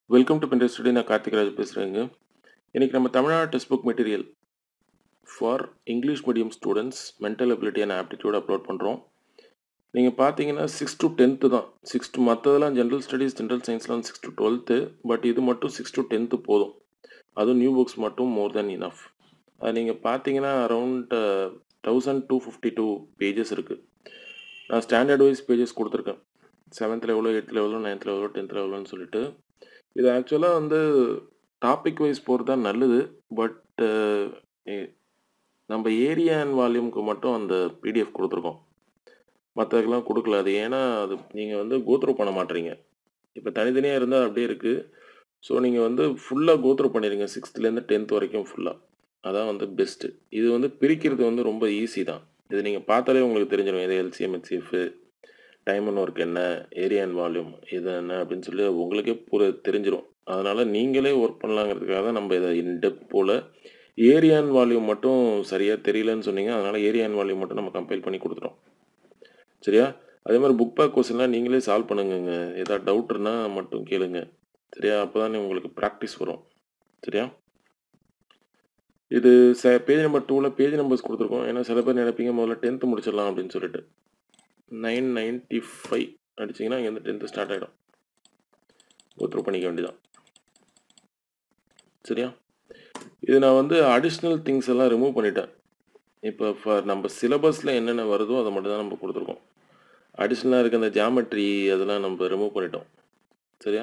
welcome to பென்டர் studio நான் கார்த்திகராஜ் பேசுகிறேங்க இன்றைக்கி நம்ம Tamil Nadu text book material for English medium students mental ability and aptitude upload பண்ணுறோம் நீங்கள் பார்த்தீங்கன்னா சிக்ஸ் டு டென்த்து தான் சிக்ஸ் டு மற்றதெல்லாம் ஜென்ரல் ஸ்டடீஸ் ஜென்ரல் சயின்ஸ்லாம் சிக்ஸ் டு டுவெல்த்து பட் இது மட்டும் சிக்ஸ் டு டென்த்து போதும் அதுவும் நியூ புக்ஸ் மட்டும் மோர் தென் இனஃப் அது நீங்கள் பார்த்தீங்கன்னா around thousand two fifty two pages இருக்குது நான் ஸ்டாண்டர்ட் வைஸ் பேஜஸ் கொடுத்துருக்கேன் செவன்த் லெவலோ எயித் லெவலோ நைன்த் லெவலோ டென்த் லெவலோன்னு சொல்லிட்டு இது ஆக்சுவலாக வந்து டாபிக் வைஸ் போகிறது தான் நல்லது பட் நம்ம ஏரியா அண்ட் வால்யூம்க்கு மட்டும் அந்த பிடிஎஃப் கொடுத்துருக்கோம் மற்றதுக்கெல்லாம் கொடுக்கல அது ஏன்னா அது நீங்கள் வந்து கோத்ரூ பண்ண மாட்டீங்க இப்போ தனித்தனியாக இருந்தால் அப்படியே இருக்குது ஸோ நீங்கள் வந்து ஃபுல்லாக கோத்ரூ பண்ணிடுங்க சிக்ஸ்த்துலேருந்து டென்த் வரைக்கும் ஃபுல்லாக அதான் வந்து பெஸ்ட்டு இது வந்து பிரிக்கிறது வந்து ரொம்ப ஈஸி தான் இது நீங்கள் பார்த்தாலே உங்களுக்கு தெரிஞ்சிடும் இது LCM HCF time and work என்ன ஏரியா அண்ட் வால்யூம் இது என்ன அப்படின்னு சொல்லி உங்களுக்கே பூரா தெரிஞ்சிடும் அதனால் நீங்களே ஒர்க் பண்ணலாங்கிறதுக்காக தான் நம்ம இதை இன்டெப் போல் ஏரியா அண்ட் வால்யூம் மட்டும் சரியாக தெரியலன்னு சொன்னீங்க அதனால் ஏரியா அண்ட் வால்யூம் மட்டும் நம்ம கம்பைல் பண்ணி கொடுத்துட்டோம் சரியா அதே மாதிரி புக் பேக் கொஸ்டின்லாம் நீங்களே சால்வ் பண்ணுங்கங்க ஏதாவது டவுட்னா மட்டும் கேளுங்க சரியா அப்போ தான் உங்களுக்கு ப்ராக்டிஸ் வரும் சரியா இது ச பேஜ் நம்பர் டூவில் பேஜ் நம்பர்ஸ் கொடுத்துருக்கோம் ஏன்னா சில பேர் நினைப்பீங்க முதல்ல டென்த்து முடிச்சிடலாம் அப்படின்னு சொல்லிட்டு நைன் நைன்ட்டி ஃபைவ் அடிச்சிங்கன்னா இங்கேருந்து டென்த்து ஸ்டார்ட் ஆகிடும் கோத்ரூ பண்ணிக்க வேண்டியதான் சரியா இது நான் வந்து அடிஷ்னல் திங்ஸ் எல்லாம் ரிமூவ் பண்ணிட்டேன் இப்போ ஃபார் நம்ம சிலபஸில் என்னென்ன வருதோ அதை மட்டும் தான் நம்ம கொடுத்துருக்கோம் அடிஷ்னலாக இருக்க அந்த ஜாமெட்ரி அதெல்லாம் நம்ம ரிமூவ் பண்ணிட்டோம் சரியா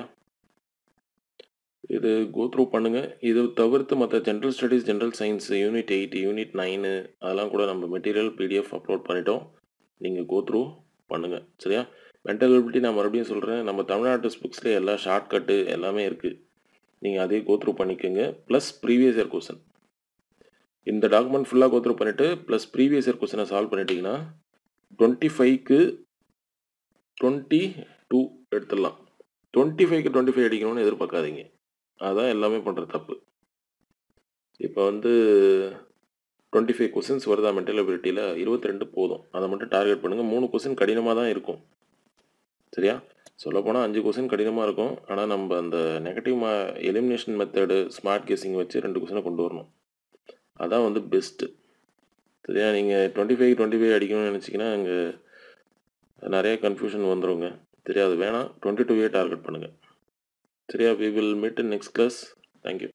இது கோத்ரூ பண்ணுங்கள் இது தவிர்த்து மற்ற general studies general science unit eight unit nine அதெல்லாம் கூட நம்ம மெட்டீரியல் பிடிஎஃப் அப்லோட் பண்ணிட்டோம் நீங்கள் கோத்ரூ பண்ணுங்கள் சரியா மென்டல் எபிலிட்டி நான் மறுபடியும் சொல்கிறேன் நம்ம தமிழ்நாட்டு புக்ஸ்லேயே எல்லா ஷார்ட்கட்டு எல்லாமே இருக்குது நீங்கள் அதே கோத்ரூ பண்ணிக்கோங்க ப்ளஸ் ப்ரீவியஸ் இயர் கொஸ்டின் இந்த டாக்குமெண்ட் ஃபுல்லாக கோத்ரூ பண்ணிவிட்டு ப்ளஸ் ப்ரீவியஸ் இயர் கொஸ்டினை சால்வ் பண்ணிட்டீங்கன்னா டுவெண்ட்டி ஃபைவ்க்கு டுவெண்ட்டி டூ எடுத்துடலாம் டுவெண்ட்டி ஃபைவ்க்கு டுவெண்ட்டி ஃபைவ் அடிக்கணும்னு எதிர்பார்க்காதீங்க அதான் எல்லாமே பண்ணுற தப்பு இப்போ வந்து டுவெண்ட்டி ஃபைவ் கொஸ்டின்ஸ் வருதா மென்டல் அபிலிட்டியில் இருபத்தி ரெண்டு போதும் அதை மட்டும் டார்கெட் பண்ணுங்கள் மூணு கொஸ்டின் கடினமாக தான் இருக்கும் சரியா சொல்லப்போனால் அஞ்சு கொஸ்டின் கடினமாக இருக்கும் ஆனால் நம்ம அந்த நெகட்டிவ் மா எலிமினேஷன் மெத்தடு ஸ்மார்ட் கேசிங் வச்சு ரெண்டு கொஸ்டினை கொண்டு வரணும் அதான் வந்து பெஸ்ட்டு சரியா நீங்கள் டுவெண்ட்டி ஃபைவ் டுவெண்ட்டி ஃபைவ் அடிக்கணும்னு நினச்சிங்கன்னா அங்கே நிறைய கன்ஃபியூஷன் வந்துடுங்க சரியா அது வேணாம் டுவெண்ட்டி டூவே டார்கெட் பண்ணுங்கள் சரியா we will meet in next class thank you